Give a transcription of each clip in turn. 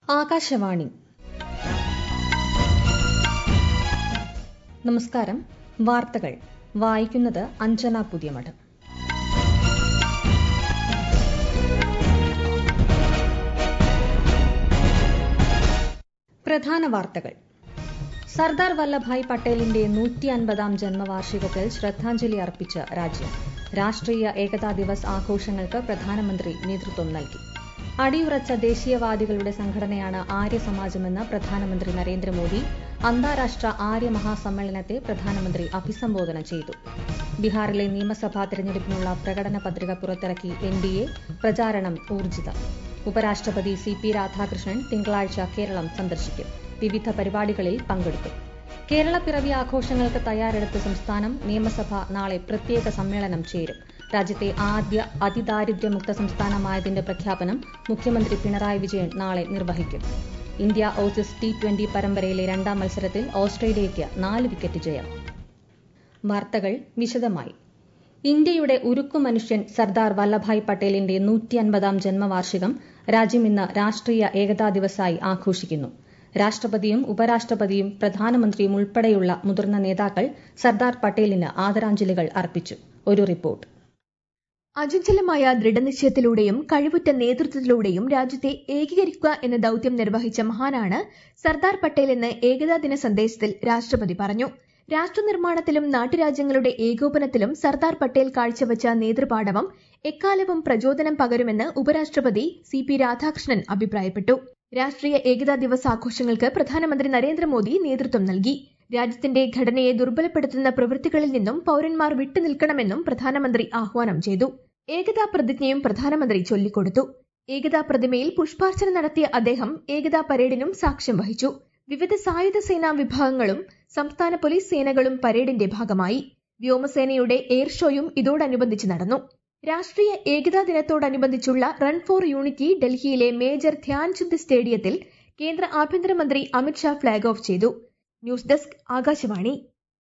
ആകാശവാണി നമസ്കാരം വാർത്തകൾ വായിക്കുന്നത് അഞ്ജന പുതിയമഠം പ്രധാന വാർത്തകൾ സർദാർ വല്ലഭായ് പട്ടേലിന്റെ നൂറ്റി അൻപതാം ജന്മവാർഷികത്തിൽ ശ്രദ്ധാഞ്ജലി അർപ്പിച്ച് രാജ്യം രാഷ്ട്രീയ ഏകതാ ദിവസ് ആഘോഷങ്ങൾക്ക് പ്രധാനമന്ത്രി നേതൃത്വം നൽകി അടിയുറച്ച ദേശീയവാദികളുടെ സംഘടനയാണ് ആര്യ സമാജമെന്ന് പ്രധാനമന്ത്രി നരേന്ദ്രമോദി അന്താരാഷ്ട്ര ആര്യ മഹാസമ്മേളനത്തെ പ്രധാനമന്ത്രി അഭിസംബോധന ചെയ്തു ബീഹാറിലെ നിയമസഭാ തെരഞ്ഞെടുപ്പിനുള്ള പ്രകടന പത്രിക പുറത്തിറക്കി എൻ ഡി എ പ്രചാരണം ഊർജിതം ഉപരാഷ്ട്രപതി സി പി രാധാകൃഷ്ണൻ തിങ്കളാഴ്ച കേരളം സന്ദർശിക്കും വിവിധ പരിപാടികളിൽ പങ്കെടുക്കും കേരളപ്പിറവി ആഘോഷങ്ങൾക്ക് തയ്യാറെടുത്ത സംസ്ഥാനം നിയമസഭ നാളെ പ്രത്യേക സമ്മേളനം ചേരും രാജ്യത്തെ ആദ്യ അതിദാരിദ്ര്യമുക്ത സംസ്ഥാനമായതിന്റെ പ്രഖ്യാപനം മുഖ്യമന്ത്രി പിണറായി വിജയൻ നാളെ നിർവഹിക്കും ഇന്ത്യ ഓസീസ് ടി ട്വന്റി പരമ്പരയിലെ രണ്ടാം മത്സരത്തിൽ ഓസ്ട്രേലിയയ്ക്ക് നാല് വിക്കറ്റ് ജയം വാർത്തകൾ വിശദമായി ഇന്ത്യയുടെ ഉരുക്കു മനുഷ്യൻ സർദാർ വല്ലഭായ് പട്ടേലിന്റെ നൂറ്റി അൻപതാം ജന്മവാർഷികം രാജ്യം ഇന്ന് രാഷ്ട്രീയ ഏകതാ ദിവസായി ആഘോഷിക്കുന്നു രാഷ്ട്രപതിയും ഉപരാഷ്ട്രപതിയും പ്രധാനമന്ത്രിയും ഉൾപ്പെടെയുള്ള മുതിർന്ന നേതാക്കൾ സർദാർ പട്ടേലിന് ആദരാഞ്ജലികൾ അർപ്പിച്ചു ഒരു റിപ്പോർട്ട് അചഞ്ചലമായ ദൃഢനിശ്ചയത്തിലൂടെയും കഴിവുറ്റ നേതൃത്വത്തിലൂടെയും രാജ്യത്തെ ഏകീകരിക്കുക എന്ന ദൌത്യം നിർവഹിച്ച മഹാനാണ് സർദാർ പട്ടേൽ എന്ന് ഏകതാ ദിന സന്ദേശത്തിൽ രാഷ്ട്രപതി പറഞ്ഞു രാഷ്ട്രനിർമ്മാണത്തിലും നാട്ടുരാജ്യങ്ങളുടെ ഏകോപനത്തിലും സർദാർ പട്ടേൽ കാഴ്ചവച്ച നേതൃപാടവം എക്കാലവും പ്രചോദനം പകരുമെന്ന് ഉപരാഷ്ട്രപതി സി പി രാധാകൃഷ്ണൻ അഭിപ്രായപ്പെട്ടു രാഷ്ട്രീയ ഏകതാ ദിവസ് ആഘോഷങ്ങൾക്ക് പ്രധാനമന്ത്രി നരേന്ദ്രമോദി നേതൃത്വം നൽകി രാജ്യത്തിന്റെ ഘടനയെ ദുർബലപ്പെടുത്തുന്ന പ്രവൃത്തികളിൽ നിന്നും പൌരന്മാർ വിട്ടുനിൽക്കണമെന്നും പ്രധാനമന്ത്രി ആഹ്വാനം ചെയ്തു ഏകതാ പ്രതിജ്ഞയും പ്രധാനമന്ത്രി ചൊല്ലിക്കൊടുത്തു ഏകതാ പ്രതിമയിൽ പുഷ്പാർച്ചന നടത്തിയ അദ്ദേഹം ഏകതാ പരേഡിനും സാക്ഷ്യം വഹിച്ചു വിവിധ സായുധ സേനാ വിഭാഗങ്ങളും സംസ്ഥാന പോലീസ് സേനകളും പരേഡിന്റെ ഭാഗമായി വ്യോമസേനയുടെ എയർ ഷോയും ഇതോടനുബന്ധിച്ച് നടന്നു രാഷ്ട്രീയ ഏകതാ ദിനത്തോടനുബന്ധിച്ചുള്ള റൺ ഫോർ യൂണിറ്റി ഡൽഹിയിലെ മേജർ ധ്യാൻചന്ദ് സ്റ്റേഡിയത്തിൽ കേന്ദ്ര ആഭ്യന്തരമന്ത്രി അമിത്ഷാ ഫ്ളാഗ് ഓഫ് ചെയ്തു ന്യൂസ് ഡെസ്ക് ആകാശവാണി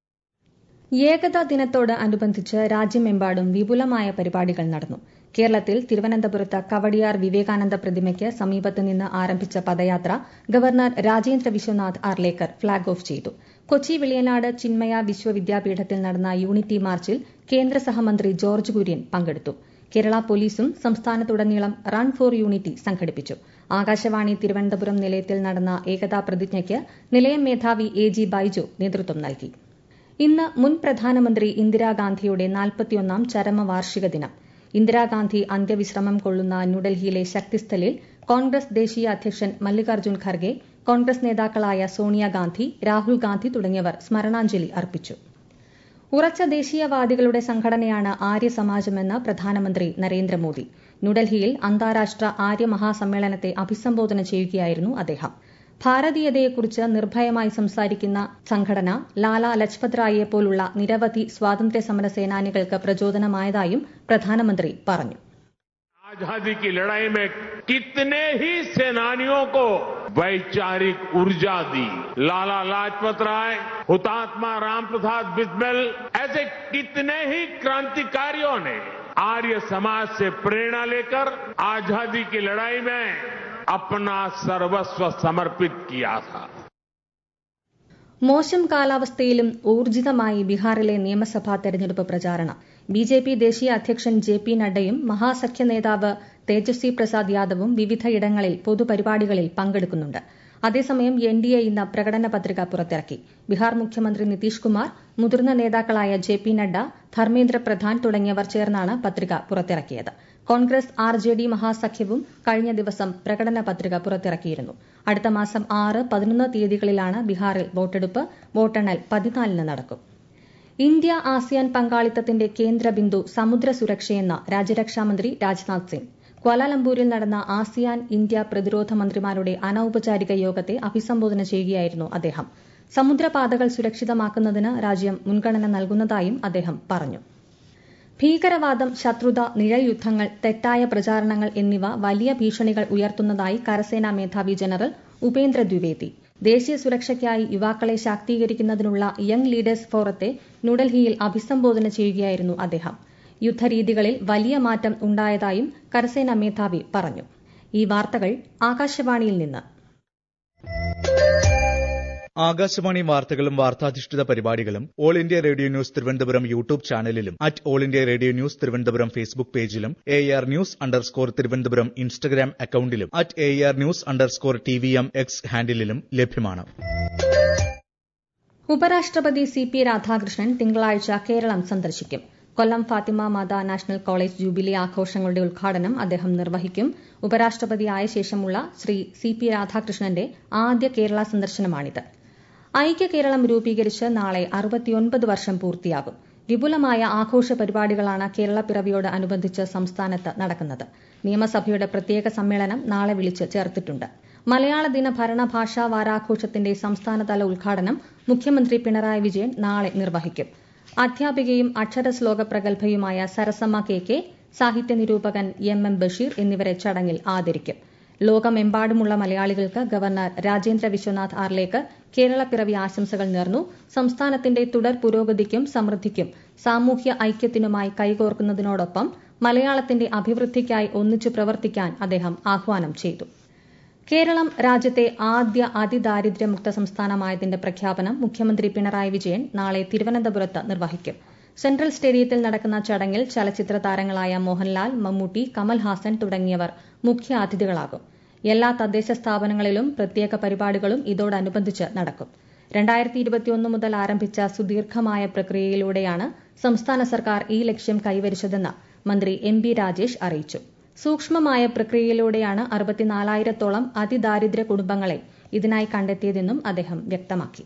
ഏകതാ ദിനത്തോട് അനുബന്ധിച്ച് രാജ്യമെമ്പാടും വിപുലമായ പരിപാടികൾ നടന്നു കേരളത്തിൽ തിരുവനന്തപുരത്ത് കവടിയാർ വിവേകാനന്ദ പ്രതിമയ്ക്ക് സമീപത്ത് നിന്ന് ആരംഭിച്ച പദയാത്ര governor Rajendra Vishwanath Arlekar flag off ചെയ്തു കൊച്ചി വെളിയനാട് ചിന്മയ വിശ്വവിദ്യാപീഠത്തിൽ നടന്ന യൂണിറ്റി മാർച്ചിൽ കേന്ദ്ര സഹമന്ത്രി ജോർജ് കുര്യൻ പങ്കെടുത്തു കേരള പോലീസും സംസ്ഥാനത്തുടനീളം റൺ ഫോർ യൂണിറ്റി സംഘടിപ്പിച്ചു ആകാശവാണി തിരുവനന്തപുരം നിലയത്തിൽ നടന്ന ഏകതാ പ്രതിജ്ഞയ്ക്ക് നിലയം മേധാവി എ ജി ബൈജു നേതൃത്വം നൽകി ഇന്ന് മുൻ പ്രധാനമന്ത്രി ഇന്ദിരാഗാന്ധിയുടെ നാൽപ്പത്തിയൊന്നാം ചരമവാർഷിക ദിനം ഇന്ദിരാഗാന്ധി അന്ത്യവിശ്രമം കൊള്ളുന്ന ന്യൂഡൽഹിയിലെ ശക്തിസ്ഥലിൽ കോൺഗ്രസ് ദേശീയ അധ്യക്ഷൻ മല്ലികാർജ്ജുൻ ഖർഗെ കോൺഗ്രസ് നേതാക്കളായ സോണിയാഗാന്ധി രാഹുൽ ഗാന്ധി തുടങ്ങിയവർ സ്മരണാഞ്ജലി അർപ്പിച്ചു ഉറച്ച ദേശീയവാദികളുടെ സംഘടനയാണ് ആര്യ സമാജമെന്ന് പ്രധാനമന്ത്രി നരേന്ദ്രമോദി ന്യൂഡൽഹിയിൽ അന്താരാഷ്ട്ര ആര്യ മഹാസമ്മേളനത്തെ അഭിസംബോധന ചെയ്യുകയായിരുന്നു അദ്ദേഹം ഭാരതീയതയെക്കുറിച്ച് നിർഭയമായി സംസാരിക്കുന്ന സംഘടന ലാല ലജ്പത് റായിയെ പോലുള്ള നിരവധി സ്വാതന്ത്ര്യ സമര സേനാനികൾക്ക് പ്രചോദനമായതായും പ്രധാനമന്ത്രി പറഞ്ഞു आजादी की लड़ाई में कितने ही सेनानियों को वैचारिक ऊर्जा दी लाला लाजपत राय हुतात्मा राम प्रसाद बिस्मिल ऐसे कितने ही क्रांतिकारियों ने आर्य समाज से प्रेरणा लेकर आजादी की लड़ाई में अपना सर्वस्व समर्पित किया था മോശം കാലാവസ്ഥയിലും ഊർജിതമായി ബീഹാറിലെ നിയമസഭാ തെരഞ്ഞെടുപ്പ് പ്രചാരണം ബി ജെ പി ദേശീയ അധ്യക്ഷൻ ജെ പി നഡ്ഡയും മഹാസഖ്യ നേതാവ് തേജസ്വി പ്രസാദ് യാദവും വിവിധയിടങ്ങളിൽ പൊതുപരിപാടികളിൽ പങ്കെടുക്കുന്നുണ്ട് അതേസമയം എൻ ഡി എ ഇന്ന് പ്രകടന പത്രിക പുറത്തിറക്കി ബീഹാർ മുഖ്യമന്ത്രി നിതീഷ് കുമാർ മുതിർന്ന നേതാക്കളായ ജെ പി നഡ്ഡ ധർമ്മേന്ദ്ര പ്രധാൻ തുടങ്ങിയവർ ചേർന്നാണ് പത്രിക പുറത്തിറക്കിയത് കോൺഗ്രസ് ആർ ജെ ഡി മഹാസഖ്യവും കഴിഞ്ഞ ദിവസം പ്രകടന പത്രിക പുറത്തിറക്കിയിരുന്നു അടുത്ത മാസം ആറ് പതിനൊന്ന് തീയതികളിലാണ് ബീഹാറിൽ വോട്ടെടുപ്പ് വോട്ടെണ്ണൽ പതിനാലിന് നടക്കും ഇന്ത്യ ആസിയാൻ പങ്കാളിത്തത്തിന്റെ കേന്ദ്ര ബിന്ദു സമുദ്ര സുരക്ഷയെന്ന രാജ്യരക്ഷാമന്ത്രി രാജ്നാഥ് സിംഗ് ക്വാലാലംപൂരിൽ നടന്ന ആസിയാൻ ഇന്ത്യ പ്രതിരോധ മന്ത്രിമാരുടെ അനൌപചാരിക യോഗത്തെ അഭിസംബോധന ചെയ്യുകയായിരുന്നു അദ്ദേഹം സമുദ്രപാതകൾ സുരക്ഷിതമാക്കുന്നതിന് രാജ്യം മുൻഗണന നൽകുന്നതായും അദ്ദേഹം പറഞ്ഞു ഭീകരവാദം ശത്രുത നിഴൽയുദ്ധങ്ങൾ തെറ്റായ പ്രചാരണങ്ങൾ എന്നിവ വലിയ ഭീഷണികൾ ഉയർത്തുന്നതായി കരസേനാ മേധാവി ജനറൽ ഉപേന്ദ്ര ദ്വിവേദി ദേശീയ സുരക്ഷയ്ക്കായി യുവാക്കളെ ശാക്തീകരിക്കുന്നതിനുള്ള യങ് ലീഡേഴ്സ് ഫോറത്തെ ന്യൂഡൽഹിയിൽ അഭിസംബോധന ചെയ്യുകയായിരുന്നു അദ്ദേഹം യുദ്ധരീതികളിൽ വലിയ മാറ്റം ഉണ്ടായതായും കരസേനാ മേധാവി പറഞ്ഞു ഈ വാർത്തകൾ ആകാശവാണിയിൽ നിന്ന് ആകാശവാണി വാർത്തകളും വാർത്താധിഷ്ഠിത പരിപാടികളും all India radio news Thiruvananthapuram YouTube ചാനലിലും at all India radio news Thiruvananthapuram Facebook പേജിലും A R news underscore Thiruvananthapuram Instagram അക്കൌണ്ടിലും at A R news underscore T V M X ഹാൻഡിലും ലഭ്യമാണ് ഉപരാഷ്ട്രപതി സി പി രാധാകൃഷ്ണൻ തിങ്കളാഴ്ച കേരളം സന്ദർശിക്കും Kollam Fatima Mata national college jubilee ആഘോഷങ്ങളുടെ ഉദ്ഘാടനം അദ്ദേഹം നിർവഹിക്കും ഉപരാഷ്ട്രപതിയായ ശേഷമുള്ള ശ്രീ സി പി രാധാകൃഷ്ണന്റെ ആദ്യ കേരള സന്ദർശനമാണിത് ഐക്യ കേരളം രൂപീകരിച്ച് നാളെ അറുപത്തിയൊൻപത് വർഷം പൂർത്തിയാകും വിപുലമായ ആഘോഷ പരിപാടികളാണ് കേരളപ്പിറവിയോട് അനുബന്ധിച്ച് സംസ്ഥാനത്ത് നടക്കുന്നത് നിയമസഭയുടെ പ്രത്യേക സമ്മേളനം നാളെ വിളിച്ച് ചേർത്തിട്ടുണ്ട് മലയാള ദിന ഭരണഭാഷാ വാരാഘോഷത്തിന്റെ സംസ്ഥാനതല ഉദ്ഘാടനം മുഖ്യമന്ത്രി പിണറായി വിജയൻ നാളെ നിർവഹിക്കും അധ്യാപികയും അക്ഷരശ്ലോക പ്രഗത്ഭയുമായ സരസമ്മ കെ കെ സാഹിത്യ നിരൂപകൻ എം എം ബഷീർ എന്നിവരെ ചടങ്ങിൽ ആദരിക്കും ലോകമെമ്പാടുമുള്ള മലയാളികൾക്ക് ഗവർണർ രാജേന്ദ്ര വിശ്വനാഥ് ആർലേക്കർ കേരളപ്പിറവി ആശംസകൾ നേർന്നു സംസ്ഥാനത്തിന്റെ തുടർ പുരോഗതിക്കും സമൃദ്ധിക്കും സാമൂഹ്യ ഐക്യത്തിനുമായി കൈകോർക്കുന്നതിനോടൊപ്പം മലയാളത്തിന്റെ അഭിവൃദ്ധിക്കായി ഒന്നിച്ചു പ്രവർത്തിക്കാൻ അദ്ദേഹം ആഹ്വാനം ചെയ്തു കേരളം രാജ്യത്തെ ആദ്യ അതിദാരിദ്ര്യമുക്ത സംസ്ഥാനമായതിന്റെ പ്രഖ്യാപനം മുഖ്യമന്ത്രി പിണറായി വിജയൻ നാളെ തിരുവനന്തപുരത്ത് നിർവഹിക്കും സെൻട്രൽ സ്റ്റേഡിയത്തിൽ നടക്കുന്ന ചടങ്ങിൽ ചലച്ചിത്ര താരങ്ങളായ മോഹൻലാൽ മമ്മൂട്ടി കമൽഹാസൻ തുടങ്ങിയവർ മുഖ്യാതിഥികളാകും എല്ലാ തദ്ദേശ സ്ഥാപനങ്ങളിലും പ്രത്യേക പരിപാടികളും ഇതോടനുബന്ധിച്ച് നടക്കും രണ്ടായിരത്തി ഇരുപത്തിയൊന്ന് മുതൽ ആരംഭിച്ച സുദീർഘമായ പ്രക്രിയയിലൂടെയാണ് സംസ്ഥാന സർക്കാർ ഈ ലക്ഷ്യം കൈവരിച്ചതെന്ന് മന്ത്രി എം ബി രാജേഷ് അറിയിച്ചു സൂക്ഷ്മമായ പ്രക്രിയയിലൂടെയാണ് അറുപത്തിനാലായിരത്തോളം അതിദാരിദ്ര്യ കുടുംബങ്ങളെ ഇതിനായി കണ്ടെത്തിയതെന്നും അദ്ദേഹം വ്യക്തമാക്കി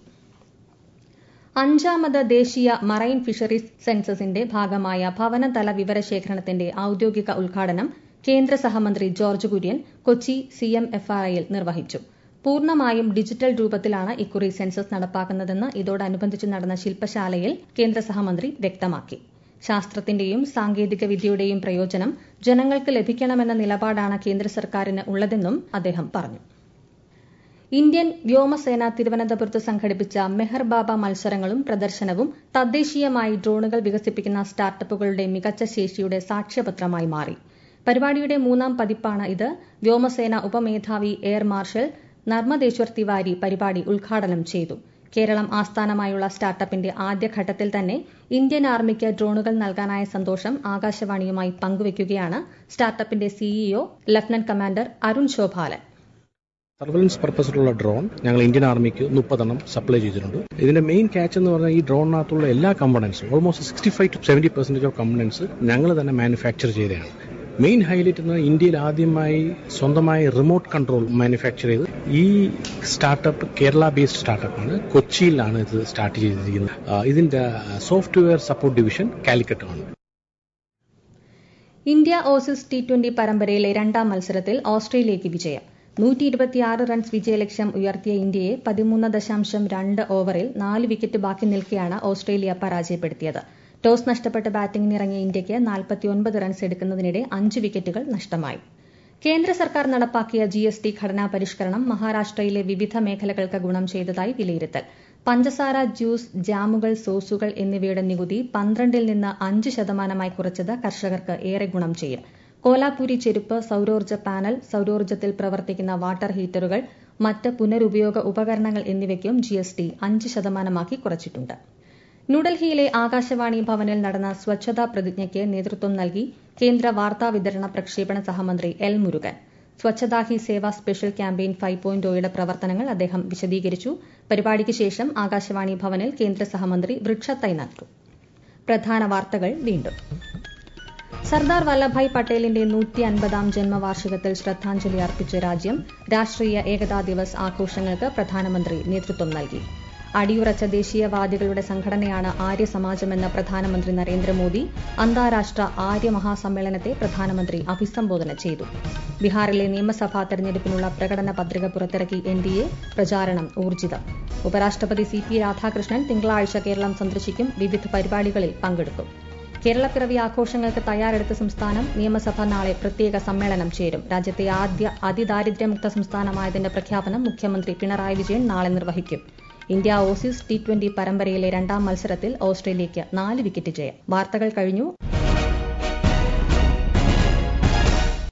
അഞ്ചാമത് ദേശീയ മറൈൻ ഫിഷറീസ് സെൻസസിന്റെ ഭാഗമായ ഭവനതല വിവരശേഖരണത്തിന്റെ ഔദ്യോഗിക ഉദ്ഘാടനം കേന്ദ്ര സഹമന്ത്രി ജോർജ് കുര്യൻ കൊച്ചി സിഎംഎഫ്ആർഐയിൽ നിർവഹിച്ചു പൂർണ്ണമായും ഡിജിറ്റൽ രൂപത്തിലാണ് ഇക്കുറി സെൻസസ് നടപ്പാക്കുന്നതെന്ന് ഇതോടനുബന്ധിച്ച് നടന്ന ശില്പശാലയിൽ കേന്ദ്ര സഹമന്ത്രി വ്യക്തമാക്കി ശാസ്ത്രത്തിന്റെയും സാങ്കേതിക വിദ്യയുടെയും പ്രയോജനം ജനങ്ങൾക്ക് ലഭിക്കണമെന്ന നിലപാടാണ് കേന്ദ്ര സർക്കാരിന് ഉള്ളതെന്നും അദ്ദേഹം പറഞ്ഞു ഇന്ത്യൻ വ്യോമസേന തിരുവനന്തപുരത്ത് സംഘടിപ്പിച്ച മെഹർ ബാബ മത്സരങ്ങളും പ്രദർശനവും തദ്ദേശീയമായി ഡ്രോണുകൾ വികസിപ്പിക്കുന്ന സ്റ്റാർട്ടപ്പുകളുടെ മികച്ച ശേഷിയുടെ സാക്ഷ്യപത്രമായി മാറി പരിപാടിയുടെ മൂന്നാം പതിപ്പാണ് ഇത് വ്യോമസേന ഉപമേധാവി എയർ മാർഷൽ നർമ്മദേശ്വർ തിവാരി പരിപാടി ഉദ്ഘാടനം ചെയ്തു കേരളം ആസ്ഥാനമായുള്ള സ്റ്റാർട്ടപ്പിന്റെ ആദ്യഘട്ടത്തിൽ തന്നെ ഇന്ത്യൻ ആർമിക്ക് ഡ്രോണുകൾ നൽകാനായ സന്തോഷം ആകാശവാണിയുമായി പങ്കുവയ്ക്കുകയാണ് സ്റ്റാർട്ടപ്പിന്റെ CEO lieutenant commander Arun Shobhalan surveillance പർപ്പസിലുള്ള ഡ്രോൺ ഞങ്ങൾ ഇന്ത്യൻ ആർമിക്ക് മുപ്പതെണ്ണം സപ്ലൈ ചെയ്തിട്ടുണ്ട് ഇതിന്റെ മെയിൻ ക്യാച്ച് എന്ന് പറഞ്ഞാൽ ഈ ഡ്രോണിനകത്തുള്ള എല്ലാ കമ്പണൻസും almost sixty five to seventy percentage of components ഞങ്ങൾ തന്നെ മാനുഫാക്ചർ ചെയ്തതാണ് മെയിൻ ഹൈലൈറ്റ് എന്ന് ഇന്ത്യയിൽ ആദ്യമായി സ്വന്തമായി റിമോട്ട് കൺട്രോൾ മാനുഫാക്ചർ ചെയ്ത് ഈ സ്റ്റാർട്ടപ്പ് കേരള ബേസ്ഡ് സ്റ്റാർട്ടപ്പാണ് കൊച്ചിയിലാണ് ഇത് സ്റ്റാർട്ട് ചെയ്തിരിക്കുന്നത് ഇതിന്റെ സോഫ്റ്റ്വെയർ സപ്പോർട്ട് ഡിവിഷൻ കാലിക്കറ്റ് ആണ് ഇന്ത്യ ഓസീസ് ടി ട്വന്റി പരമ്പരയിലെ രണ്ടാം മത്സരത്തിൽ ഓസ്ട്രേലിയയ്ക്ക് വിജയം നൂറ്റി ഇരുപത്തിയാറ് റൺസ് വിജയലക്ഷ്യം ഉയർത്തിയ ഇന്ത്യയെ പതിമൂന്ന് ദശാംശം രണ്ട് ഓവറിൽ നാല് വിക്കറ്റ് ബാക്കി നിൽക്കെയാണ് ഓസ്ട്രേലിയ പരാജയപ്പെടുത്തിയത് ടോസ് നഷ്ടപ്പെട്ട് ബാറ്റിംഗിനിറങ്ങിയ ഇന്ത്യയ്ക്ക് നാൽപ്പത്തിയൊൻപത് റൺസ് എടുക്കുന്നതിനിടെ അഞ്ച് വിക്കറ്റുകൾ നഷ്ടമായി കേന്ദ്ര സർക്കാർ നടപ്പാക്കിയ ജി എസ് ടി ഘടനാ പരിഷ്കരണം മഹാരാഷ്ട്രയിലെ വിവിധ മേഖലകൾക്ക് ഗുണം ചെയ്തതായി വിലയിരുത്തൽ പഞ്ചസാര ജ്യൂസ് ജാമുകൾ സോസുകൾ എന്നിവയുടെ നികുതി പന്ത്രണ്ടിൽ നിന്ന് അഞ്ച് ശതമാനമായി കുറച്ചത് കർഷകർക്ക് ഏറെ ഗുണം ചെയ്യും കോലാപൂരി ചെരുപ്പ് സൌരോർജ്ജ പാനൽ സൌരോർജ്ജത്തിൽ പ്രവർത്തിക്കുന്ന വാട്ടർ ഹീറ്ററുകൾ മറ്റ് പുനരുപയോഗ ഉപകരണങ്ങൾ എന്നിവയ്ക്കും ജിഎസ്ടി അഞ്ച് ശതമാനമാക്കി കുറച്ചിട്ടുണ്ട് ന്യൂഡൽഹിയിലെ ആകാശവാണി ഭവനിൽ നടന്ന സ്വച്ഛതാ പ്രതിജ്ഞയ്ക്ക് നേതൃത്വം നൽകി കേന്ദ്ര വാർത്താ വിതരണ പ്രക്ഷേപണ സഹമന്ത്രി L Murugan Swachhata Hi Seva special campaign five point ഒയുടെ പ്രവർത്തനങ്ങൾ അദ്ദേഹം വിശദീകരിച്ചു പരിപാടിക്ക് ശേഷം ആകാശവാണി ഭവനിൽ കേന്ദ്ര സഹമന്ത്രി വൃക്ഷത്തൈ നട്ടു പ്രധാന വാർത്തകൾ വീണ്ടും സർദാർ വല്ലഭായ് പട്ടേലിന്റെ നൂറ്റി അൻപതാം ജന്മവാർഷികത്തിൽ ശ്രദ്ധാഞ്ജലി അർപ്പിച്ച രാജ്യം രാഷ്ട്രീയ ഏകതാ ദിവസ് ആഘോഷങ്ങൾക്ക് പ്രധാനമന്ത്രി നേതൃത്വം നൽകി അടിയുറച്ച ദേശീയവാദികളുടെ സംഘടനയാണ് ആര്യ സമാജമെന്ന പ്രധാനമന്ത്രി നരേന്ദ്രമോദി അന്താരാഷ്ട്ര ആര്യ മഹാസമ്മേളനത്തെ പ്രധാനമന്ത്രി അഭിസംബോധന ചെയ്തു ബീഹാറിലെ നിയമസഭാ തെരഞ്ഞെടുപ്പിനുള്ള പ്രകടന പത്രിക പുറത്തിറക്കി എൻ ഡി എ പ്രചാരണം ഊർജിതം ഉപരാഷ്ട്രപതി സി പി രാധാകൃഷ്ണൻ തിങ്കളാഴ്ച കേരളം സന്ദർശിക്കും വിവിധ പരിപാടികളിൽ പങ്കെടുക്കും കേരളപ്പിറവി ആഘോഷങ്ങൾക്ക് തയ്യാറെടുത്ത സംസ്ഥാനം നിയമസഭ നാളെ പ്രത്യേക സമ്മേളനം ചേരും രാജ്യത്തെ ആദ്യ അതിദാരിദ്ര്യമുക്ത സംസ്ഥാനമായതിന്റെ പ്രഖ്യാപനം മുഖ്യമന്ത്രി പിണറായി വിജയൻ നാളെ നിർവഹിക്കും ഇന്ത്യ ഓസീസ് ടി ട്വന്റി പരമ്പരയിലെ രണ്ടാം മത്സരത്തിൽ ഓസ്ട്രേലിയയ്ക്ക് നാല് വിക്കറ്റ് ജയം വാർത്തകൾ കഴിഞ്ഞു